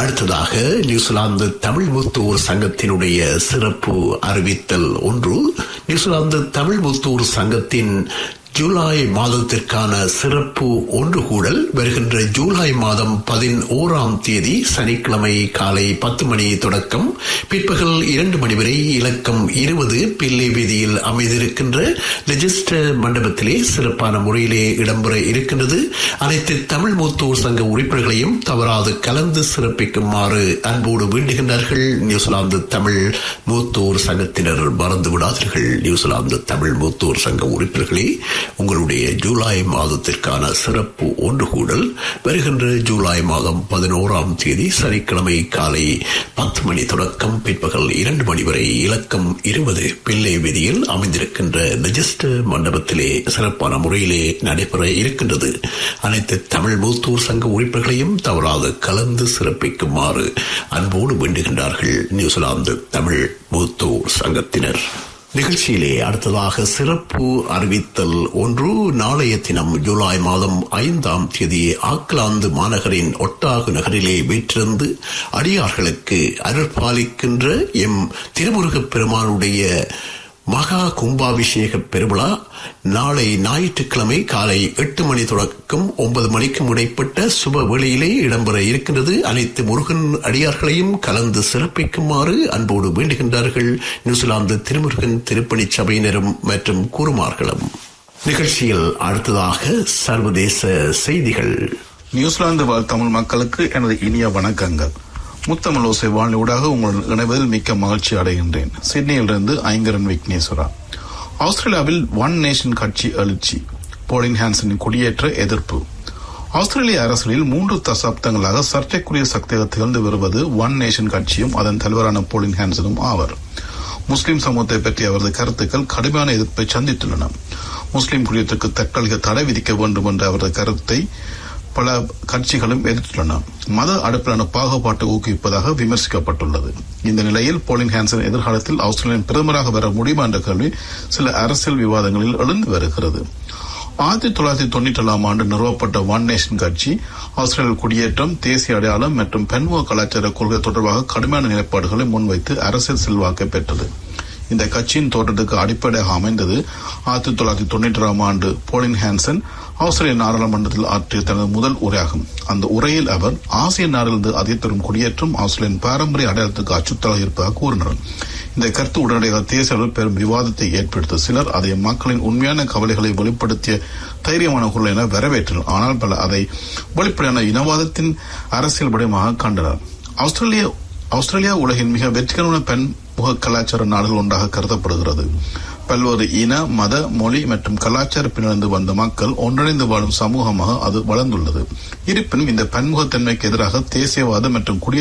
அடுத்ததாக நியூசிலாந்து தமிழ் முத்தூர் சங்கத்தினுடைய சிறப்பு அறிவித்தல் ஒன்று நியூசிலாந்து தமிழ் முத்தூர் சங்கத்தின் ஜூலை மாதத்திற்கான சிறப்பு ஒன்று கூடல் வருகின்ற ஜூலை மாதம் பதினோராம் தேதி சனிக்கிழமை காலை பத்து மணி தொடக்கம் பிற்பகல் இரண்டு மணி வரை இலக்கம் இருபது பிள்ளை வீதியில் அமைந்திருக்கின்ற ரெஜிஸ்டர் மண்டபத்திலே சிறப்பான முறையிலே இடம்பெற இருக்கின்றது அனைத்து தமிழ் மூத்தோர் சங்க உறுப்பினர்களையும் தவறாது கலந்து சிறப்பிக்குமாறு அன்போடு வேண்டுகின்றார்கள் நியூசிலாந்து தமிழ் மூத்தோர் சங்கத்தினர் மறந்து விடாதீர்கள் நியூசிலாந்து தமிழ் மூத்தோர் சங்க உறுப்பினர்களே உங்களுடைய ஜூலை மாதத்திற்கான சிறப்பு ஒன்று கூடல் வருகின்ற ஜூலை மாதம் பதினோராம் தேதி சனிக்கிழமை காலை பத்து மணி தொடக்கம் பிற்பகல் இரண்டு மணி வரை இலக்கம் இருபது பிள்ளை வீதியில் அமைந்திருக்கின்ற ரெஜிஸ்டர் மண்டபத்திலே சிறப்பான முறையிலே நடைபெற இருக்கின்றது அனைத்து தமிழ் மூத்தூர் சங்க உறுப்பினர்களையும் தவறாது கலந்து சிறப்பிக்குமாறு அன்போடு வேண்டுகின்றார்கள் நியூசிலாந்து தமிழ் மூத்தூர் சங்கத்தினர் நிகழ்ச்சியிலே அடுத்ததாக சிறப்பு அறிவித்தல் ஒன்று நாளைய தினம் ஜூலை மாதம் ஐந்தாம் தேதி ஆக்லாந்து மாநகரின் ஒட்டாகு நகரிலே வீற்றிருந்து அடியார்களுக்கு அருள்பாலிக்கின்ற எம் திருமுருகப் பெருமானுடைய மகா கும்பாபிஷேக பெருவிழா நாளை ஞாயிற்றுக்கிழமை காலை எட்டு மணி தொடக்கம் ஒன்பது மணிக்கும் இடைப்பட்ட சுப வேளையிலே இடம்பெற இருக்கின்றது அனைத்து முருகன் அடியார்களையும் கலந்து சிறப்பிக்குமாறு அன்போடு வேண்டுகின்றார்கள் நியூசிலாந்து திருமுருகன் திருப்பணி சபையினரும் மற்றும் கூறுமார்களும் நிகழ்ச்சியில் அடுத்ததாக சர்வதேச செய்திகள் நியூசிலாந்து வாழ் தமிழ் மக்களுக்கு எனது இனிய வணக்கங்கள் முத்தமிழ் ஓசை வானிலூடாக உங்களுடன் இணைவதில் மிக்க மகிழ்ச்சி அடைகின்றேன் சிட்னியிலிருந்து ஐங்கரன் விக்னேஸ்வரா ஆஸ்திரேலியாவில் ஒன் நேஷன் கட்சி எழுச்சி போலிங் ஹான்சனின் குடியேற்ற எதிர்ப்பு ஆஸ்திரேலிய அரசியலில் மூன்று தசாப்தங்களாக சர்ச்சைக்குரிய சக்தியாக திகழ்ந்து வருவது ஒன் நேஷன் கட்சியும் அதன் தலைவரான போலிங் ஹான்சனும் ஆவர் முஸ்லிம் சமூகத்தை பற்றிய அவரது கருத்துக்கள் கடுமையான எதிர்ப்பை சந்தித்துள்ளன முஸ்லிம் குடியேற்றத்துக்கு தற்காலிக தடை விதிக்க வேண்டும் என்ற அவரது கருத்தை பல கட்சிகளும் எதிர்த்துள்ளன மத அடிப்படையிலான பாகுபாட்டை ஊக்குவிப்பதாக விமர்சிக்கப்பட்டுள்ளது இந்த நிலையில் போலிங் ஹான்சன் எதிர்காலத்தில் ஆஸ்திரேலியன் பிரதமராக வர முடியுமா என்ற கேள்வி சில அரசியல் விவாதங்களில் எழுந்து வருகிறது ஆயிரத்தி தொள்ளாயிரத்தி தொண்ணூற்றி ஏழாம் ஆண்டு நிறுவப்பட்ட ஒன் நேஷன் கட்சி ஆஸ்திரேலிய குடியேற்றம் தேசிய அடையாளம் மற்றும் பெண்முக கலாச்சார கொள்கை தொடர்பாக கடுமையான நிலைப்பாடுகளை முன்வைத்து அரசியல் செல்வாக்கை பெற்றது இந்த கட்சியின் தோற்றத்துக்கு அடிப்படையாக அமைந்தது ஆயிரத்தி தொள்ளாயிரத்தி தொண்ணூற்றி ஆறாம் ஆண்டு போலின் ஹான்சன் ஆஸ்திரேலிய நாடாளுமன்றத்தில் ஆற்றிய தனது முதல் உரையாகும் அந்த உரையில் அவர் ஆசிய நாடுகளிலிருந்து அதிகத்தரும் குடியேற்றம் ஆஸ்திரேலியன் பாரம்பரிய அடையாளத்துக்கு அச்சுறுத்தலாக இருப்பதாக கூறினார் இந்த கருத்து உடனடியாக தேசிய அளவில் பெரும் விவாதத்தை ஏற்படுத்த சிலர் அதை மக்களின் உண்மையான கவலைகளை வெளிப்படுத்திய தைரியமான குரல் என வரவேற்றனர் ஆனால் பல அதை வெளிப்படையான இனவாதத்தின் அரசியல் வடிவமாக கண்டனர் ஆஸ்திரேலிய ஆஸ்திரேலியா உலகின் மிக வெற்றிகரமான பெண் முக கலாச்சார நாடுகள் ஒன்றாக கருதப்படுகிறது பல்வேறு இன மத மொழி மற்றும் கலாச்சார பின்னணிந்து வந்த மக்கள் ஒன்றிணைந்து வாழும் சமூகமாக அது வளர்ந்துள்ளது இருப்பினும் இந்த பன்முகத்தன்மைக்கு எதிராக தேசியவாத மற்றும் குடிய